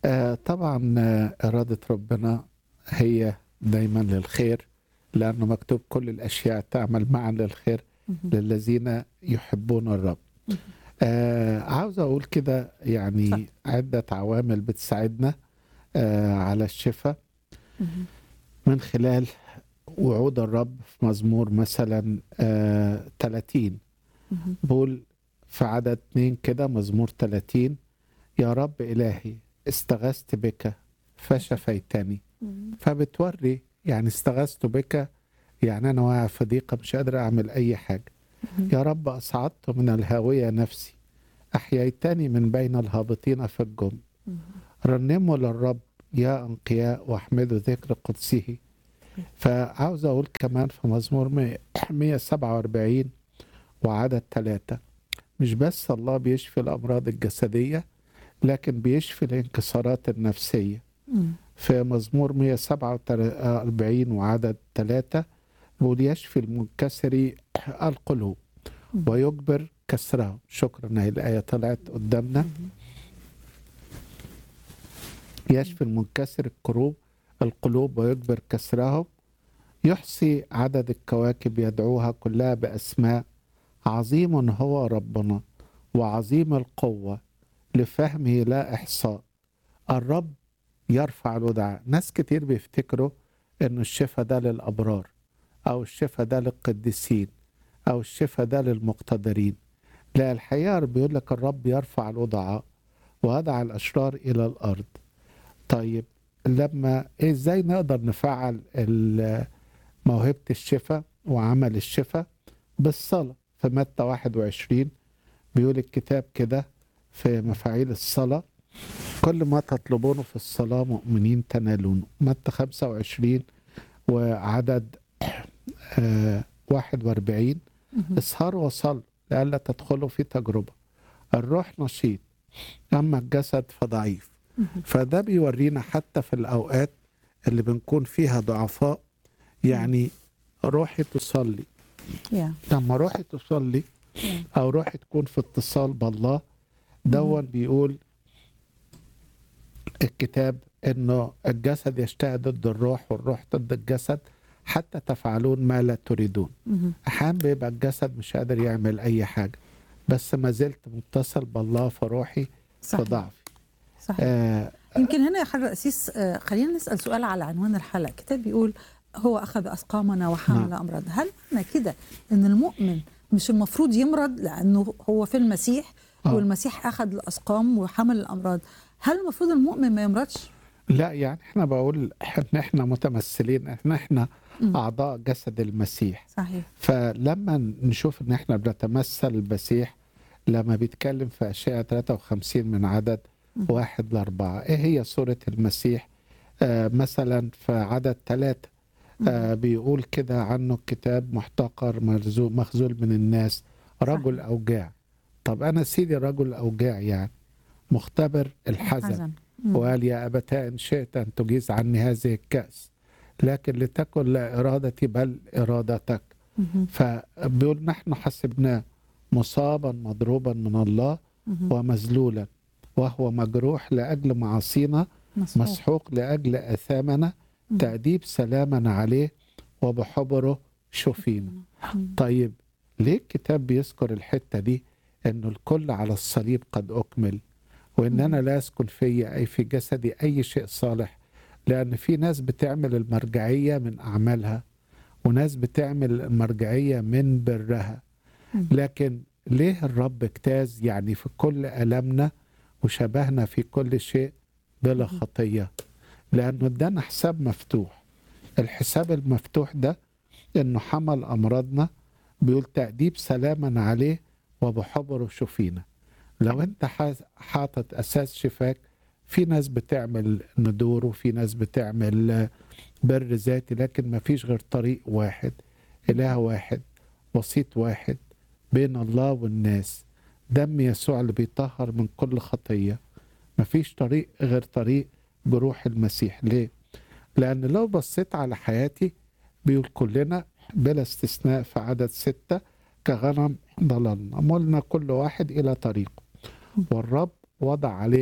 آه طبعا آه، إرادة ربنا هي دايما للخير لأنه مكتوب كل الأشياء تعمل معا للخير للذين يحبون الرب آه عاوز أقول كده يعني اتفضل. عدة عوامل بتساعدنا آه على الشفاء من خلال وعود الرب في مزمور مثلا آه 30 بقول في عدد اتنين كده مزمور 30 يا رب إلهي استغثت بك فشفيتني فبتوري يعني استغثت بك يعني أنا واقع في ضيقة مش قادر أعمل أي حاجة يا رب أصعدت من الهاوية نفسي أحييتني من بين الهابطين في الجم رنموا للرب يا أنقياء واحمدوا ذكر قدسه فعاوز أقول كمان في مزمور 100 147 وعدد ثلاثة مش بس الله بيشفي الأمراض الجسدية لكن بيشفي الانكسارات النفسية في مزمور 147 وعدد ثلاثة بيقول يشفي المنكسر القلوب ويجبر كسرهم شكرا هي الآية طلعت قدامنا يشفي المنكسر القلوب القلوب ويجبر كسرهم يحصي عدد الكواكب يدعوها كلها بأسماء عظيم هو ربنا وعظيم القوة لفهمه لا إحصاء الرب يرفع الوداع ناس كتير بيفتكروا إنه الشفاء ده للأبرار أو الشفاء ده للقديسين أو الشفاء ده للمقتدرين لا الحقيقة بيقول لك الرب يرفع الوضعاء ويضع الأشرار إلى الأرض طيب لما ازاي نقدر نفعل ال- موهبة الشفاء وعمل الشفاء بالصلاة في متى 21 بيقول الكتاب كده في مفاعيل الصلاة كل ما تطلبونه في الصلاة مؤمنين تنالونه متى 25 وعدد آه 41 اسهروا وصلوا لئلا تدخلوا في تجربة الروح نشيط أما الجسد فضعيف فده بيورينا حتى في الأوقات اللي بنكون فيها ضعفاء يعني روحي تصلي يا لما روحي تصلي أو روحي تكون في اتصال بالله دون بيقول الكتاب انه الجسد يشتهي ضد الروح والروح ضد الجسد حتى تفعلون ما لا تريدون احيانا بيبقى الجسد مش قادر يعمل اي حاجه بس ما زلت متصل بالله فروحي في صحيح ضعفي صحيح آه يمكن هنا يا حضرة الأسيس آه، خلينا نسأل سؤال على عنوان الحلقة الكتاب بيقول هو أخذ أسقامنا وحمل نعم. أمراض هل معنى كده أن المؤمن مش المفروض يمرض لأنه هو في المسيح آه. والمسيح أخذ الأسقام وحمل الأمراض هل المفروض المؤمن ما يمرضش؟ لا يعني احنا بقول ان احنا متمثلين ان احنا مم. اعضاء جسد المسيح صحيح فلما نشوف ان احنا بنتمثل المسيح لما بيتكلم في اشياء 53 من عدد واحد لأربعة ايه هي صورة المسيح آه مثلا في عدد ثلاثة آه بيقول كده عنه الكتاب محتقر مرزو مخزول من الناس رجل صحيح. أوجاع طب أنا سيدي رجل أوجاع يعني مختبر الحزن حزن مم. وقال يا أبتاه إن شئت أن تجيز عني هذه الكأس لكن لتكن لا إرادتي بل إرادتك مهم. فبيقول نحن حسبناه مصابا مضروبا من الله مهم. ومذلولا وهو مجروح لأجل معاصينا مسحوق. مسحوق لأجل أثامنا مم. تأديب سلامنا عليه وبحبره شفينا مم. طيب ليه الكتاب بيذكر الحتة دي انه الكل على الصليب قد اكمل وان انا لا يسكن في اي في جسدي اي شيء صالح لان في ناس بتعمل المرجعية من اعمالها وناس بتعمل المرجعية من برها مم. لكن ليه الرب اجتاز يعني في كل ألمنا وشبهنا في كل شيء بلا خطية لأنه ادانا حساب مفتوح الحساب المفتوح ده انه حمل امراضنا بيقول تأديب سلامنا عليه وبحبره شفينا لو انت حاس- حاطط اساس شفاك في ناس بتعمل ندور وفي ناس بتعمل آه، بر ذاتي لكن ما فيش غير طريق واحد اله واحد وسيط واحد بين الله والناس دم يسوع اللي بيطهر من كل خطية مفيش طريق غير طريق بروح المسيح ليه؟ لأن لو بصيت على حياتي بيقول كلنا بلا استثناء في عدد ستة كغنم ضللنا ملنا كل واحد إلى طريقه والرب وضع عليه